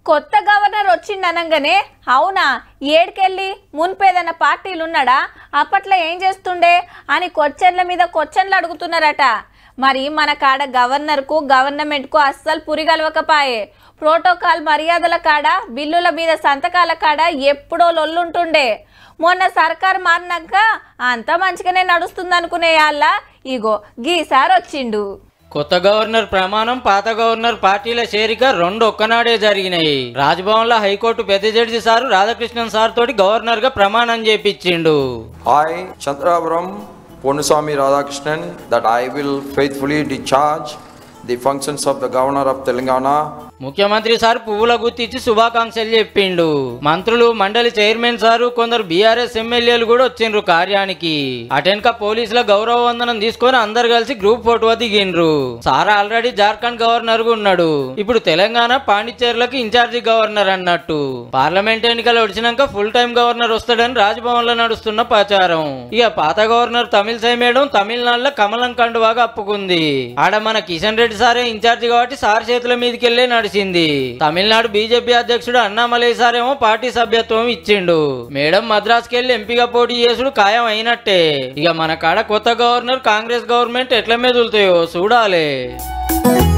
కొత్త గవర్నర్ వచ్చిండు అనగానే అవునా ఏడికెళ్ళి మున్పేదన్న పార్టీలు ఉన్నాడా అప్పట్లో ఏం చేస్తుండే అని క్వశ్చన్ల మీద క్వశ్చన్లు అడుగుతున్నారట మరి మన కాడ గవర్నర్కు గవర్నమెంట్కు అస్సలు పురిగలవకపాయే ప్రోటోకాల్ మర్యాదల కాడ బిల్లుల మీద సంతకాల కాడ ఎప్పుడో లొల్లుంటుండే మొన్న సర్కార్ మారినాక అంతా మంచిగానే నడుస్తుంది అనుకునే వాళ్ళ ఇగో గీసారి వచ్చిండు కొత్త గవర్నర్ ప్రమాణం పాత గవర్నర్ పార్టీల చేరిక రెండు ఒక్కనాడే జరిగినాయి రాజ్భవన్ లో హైకోర్టు పెద్ద జడ్జి సారు రాధాకృష్ణన్ సార్ తోటి గవర్నర్ గా ప్రమాణం చేపించిండు I, Chandrapuram Ponuswamy Radhakrishnan, that I will faithfully discharge the functions of the Governor of Telangana ముఖ్యమంత్రి సార్ పువ్వుల గుర్తించి శుభాకాంక్షలు చెప్పిండు మంత్రులు మండలి చైర్మన్ సారు కొందరు బీఆర్ఎస్ ఎమ్మెల్యేలు కూడా వచ్చిండ్రు కార్యానికి అటెన్క పోలీసుల గౌరవ వందనం తీసుకొని అందరు కలిసి గ్రూప్ ఫోటో దిగిండ్రు సార్ ఆల్రెడీ జార్ఖండ్ గవర్నర్ గా ఉన్నాడు ఇప్పుడు తెలంగాణ పాండిచ్చేరులకు ఇన్ఛార్జి గవర్నర్ అన్నట్టు పార్లమెంట్ ఎన్నికలు వచ్చినాక ఫుల్ టైం గవర్నర్ వస్తాడని రాజ్భవన్ లో నడుస్తున్న ప్రచారం ఇక పాత గవర్నర్ తమిళసై మేడం తమిళనాడులో కమలం కండువాగా అప్పుకుంది ఆడ మన కిషన్ రెడ్డి సారే ఇన్ఛార్జి కాబట్టి సార్ చేతుల మీదకి వెళ్ళే నడిచింది తమిళనాడు బీజేపీ అధ్యక్షుడు అన్నామలై సారేమో పార్టీ సభ్యత్వం ఇచ్చిండు మేడం మద్రాసుకి వెళ్ళి ఎంపీగా పోటీ చేసుడు ఖాయం అయినట్టే ఇక మన కాడ కొత్త గవర్నర్ కాంగ్రెస్ గవర్నమెంట్ ఎట్ల మెదులుతాయో చూడాలి